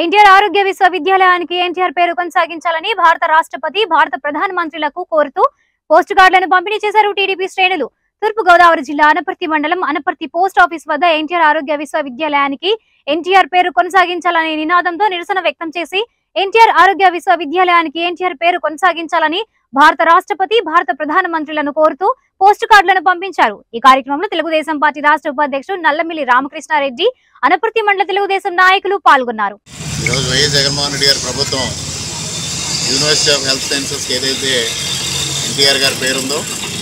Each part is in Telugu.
ఎన్టీఆర్ ఆరోగ్య విశ్వవిద్యాలయానికి ఎన్టీఆర్ పేరు కొనసాగించాలని భారత రాష్ట్రపతి భారత ప్రధాన మంత్రులకు కోరుతూ పోస్ట్ కార్డులను పంపిణీ చేశారు టీడీపీ శ్రేణులు తూర్పు గోదావరి జిల్లా అనపర్తి మండలం అనపర్తి పోస్ట్ ఆఫీస్ వద్ద ఎన్టీఆర్ ఆరోగ్య విశ్వవిద్యాలయానికి ఎన్టీఆర్ పేరు కొనసాగించాలనే నినాదంతో నిరసన వ్యక్తం చేసి ఎన్టీఆర్ ఆరోగ్య విశ్వవిద్యాలయానికి ఎన్టీఆర్ పేరు కొనసాగించాలని భారత రాష్ట్రపతి భారత ప్రధాన మంత్రులను కోరుతూ పోస్ట్ కార్డులను పంపించారు ఈ కార్యక్రమంలో తెలుగుదేశం పార్టీ రాష్ట్ర ఉపాధ్యక్షుడు నల్లమిల్లి రామకృష్ణారెడ్డి అనపర్తి మండల తెలుగుదేశం నాయకులు పాల్గొన్నారు ఈరోజు వైఎస్ జగన్మోహన్ రెడ్డి గారి ప్రభుత్వం యూనివర్సిటీ ఆఫ్ హెల్త్ సైన్సెస్కి ఏదైతే ఎన్టీఆర్ గారి పేరు ఉందో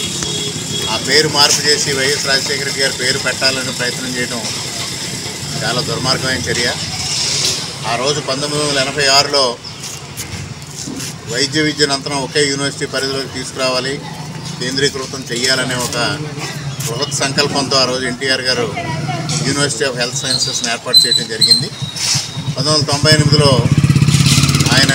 ఆ పేరు మార్పు చేసి వైఎస్ రాజశేఖర రెడ్డి గారి పేరు పెట్టాలని ప్రయత్నం చేయడం చాలా దుర్మార్గమైన చర్య ఆ రోజు పంతొమ్మిది వందల ఎనభై ఆరులో వైద్య విద్యనంతరం ఒకే యూనివర్సిటీ పరిధిలోకి తీసుకురావాలి కేంద్రీకృతం చేయాలనే ఒక బృహత్ సంకల్పంతో ఆ రోజు ఎన్టీఆర్ గారు యూనివర్సిటీ ఆఫ్ హెల్త్ సైన్సెస్ని ఏర్పాటు చేయడం జరిగింది పంతొమ్మిది వందల తొంభై ఎనిమిదిలో ఆయన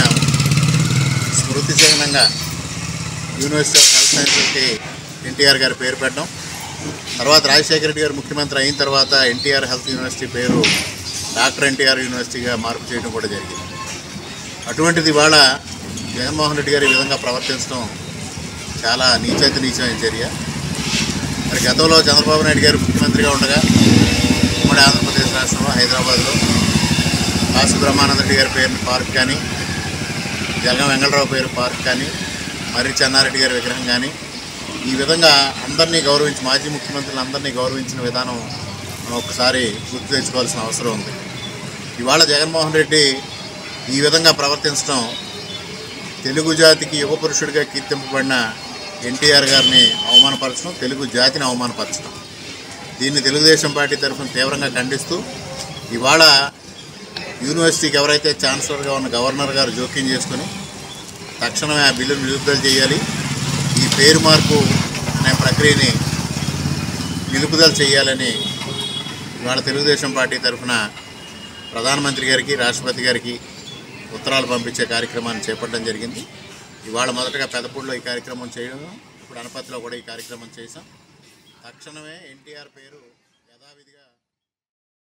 స్మృతి చిహ్నంగా యూనివర్సిటీ ఆఫ్ హెల్త్ సైన్సెస్కి ఎన్టీఆర్ గారి పేరు పెట్టడం తర్వాత రాజశేఖర రెడ్డి గారు ముఖ్యమంత్రి అయిన తర్వాత ఎన్టీఆర్ హెల్త్ యూనివర్సిటీ పేరు డాక్టర్ ఎన్టీఆర్ యూనివర్సిటీగా మార్పు చేయడం కూడా జరిగింది అటువంటిది ఇవాళ జగన్మోహన్ రెడ్డి గారు ఈ విధంగా ప్రవర్తించడం చాలా నీచైతే నీచమైన చర్య మరి గతంలో చంద్రబాబు నాయుడు గారు ముఖ్యమంత్రిగా ఉండగా ఉమ్మడి ఆంధ్రప్రదేశ్ రాష్ట్రంలో హైదరాబాద్లో కాసు బ్రహ్మానంద రెడ్డి గారి పేరుని పార్క్ కానీ జలగం వెంకటరావు పేరు పార్క్ కానీ మర్రి చెన్నారెడ్డి గారి విగ్రహం కానీ ఈ విధంగా అందరినీ గౌరవించి మాజీ ముఖ్యమంత్రులు అందరినీ గౌరవించిన విధానం మనం ఒకసారి గుర్తు తెచ్చుకోవాల్సిన అవసరం ఉంది ఇవాళ జగన్మోహన్ రెడ్డి ఈ విధంగా ప్రవర్తించడం తెలుగు జాతికి యుగ పురుషుడిగా కీర్తింపబడిన ఎన్టీఆర్ గారిని అవమానపరచడం తెలుగు జాతిని అవమానపరచడం దీన్ని తెలుగుదేశం పార్టీ తరఫున తీవ్రంగా ఖండిస్తూ ఇవాళ యూనివర్సిటీకి ఎవరైతే ఛాన్సలర్గా ఉన్న గవర్నర్ గారు జోక్యం చేసుకొని తక్షణమే ఆ బిల్లును నిలుపుదల చేయాలి ఈ పేరు మార్పు అనే ప్రక్రియని నిలుపుదల చేయాలని ఇవాళ తెలుగుదేశం పార్టీ తరఫున ప్రధానమంత్రి గారికి రాష్ట్రపతి గారికి ఉత్తరాలు పంపించే కార్యక్రమాన్ని చేపట్టడం జరిగింది ఇవాళ మొదటగా పెదపూడిలో ఈ కార్యక్రమం చేయడం ఇప్పుడు అనపతిలో కూడా ఈ కార్యక్రమం చేశాం తక్షణమే ఎన్టీఆర్ పేరు